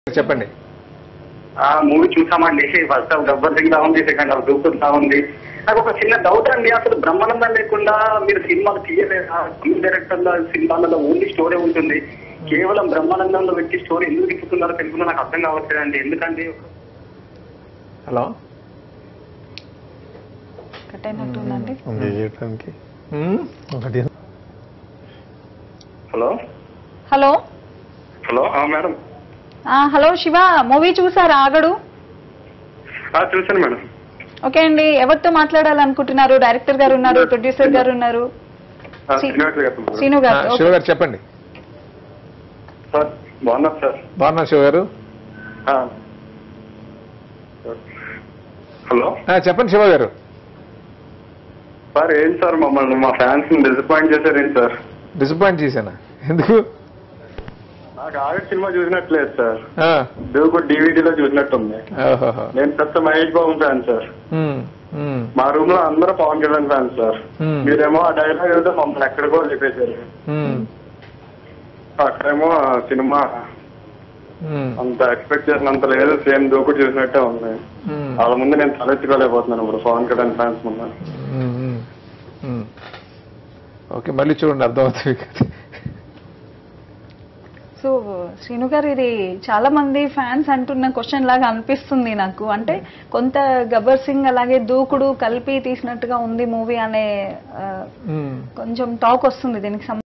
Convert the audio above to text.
చెప్పండి ఆ మూవీ చూసామండి ఫస్ట్ హాఫ్ గబ్బర్ సింగ్ లా ఉంది సెకండ్ హాఫ్ దూకుడు లా ఉంది నాకు ఒక చిన్న డౌట్ అండి అసలు బ్రహ్మానందం లేకుండా మీరు సినిమాలు తీయలేదా ఫిల్మ్ డైరెక్టర్ల సినిమాలలో ఓన్లీ స్టోరీ ఉంటుంది కేవలం బ్రహ్మానందంలో పెట్టి స్టోరీ ఎందుకు తిప్పుతున్నారో తెలుగులో నాకు అర్థం కావట్లేదండి ఎందుకండి హలో కట్ అయినట్టుందండి ఉంది చేయడానికి మ్మ్? ఒకటి హలో హలో హలో మేడం ఆ, హలో శివ మూవీ చూసారా ఆగడు చూసాను మేడం ఓకే అండి ఎవరితో మాట్లాడాలనుకుంటున్నారు డైరెక్టర్ గారు ఉన్నారు ప్రొడ్యూసర్ గారు ఉన్నారు శ్రీ- శ్రీను ఆ, గారు శివ గారు చెప్పండి సార్ బాగున్నారు సార్ బాగున్నా శివ గారు హలో ఆ, చెప్పండి శివ గారు సార్ ఏం సార్ మమ్మల్ని మా ఫ్యాన్స్ డిసప్పాయింట్ చేశారేంటి సార్ డిసప్పాయింట్ చేశానా ఎందుకు నాకు ఆగట్ సినిమా చూసినట్లేదు సార్ ఆ, దేవుడు డివిడీలో చూసినట్టుంది ఓహోహో. నేను పెద్ద మహేష్ బాబు ఫ్యాన్ సార్ మ్మ్, మ్మ్, మా రూమ్ లో అందరూ పవన్ కళ్యాణ్ ఫ్యాన్ సార్ మ్మ్, మీరేమో ఆ డైలాగ్ వెళ్తే మమ్మల్ని ఎక్కడికో చెప్పేశారు మ్మ్, అక్కడేమో ఆ సినిమా మ్మ్, అంత ఎక్స్పెక్ట్ చేసినంత లేదు సేమ్ దూకుడు చూసినట్టే ఉంది మ్మ్, వాళ్ళ ముందు నేను తలెత్తుకోలేకపోతున్నాను ఇప్పుడు పవన్ కళ్యాణ్ ఫ్యాన్స్ ముందు మ్మ్, మ్మ్, మ్మ్. ఓకే మళ్ళీ చూడండి అర్థమవుతుంది మీకు. సో శ్రీను గారు ఇది చాలా మంది ఫ్యాన్స్ అంటున్న క్వశ్చన్ లాగా అనిపిస్తుంది నాకు అంటే కొంత గబ్బర్ సింగ్ అలాగే దూకుడు కలిపి తీసినట్టుగా ఉంది మూవీ అనే ఆ, మ్మ్. కొంచెం టాక్ వస్తుంది దీనికి సంబంధించి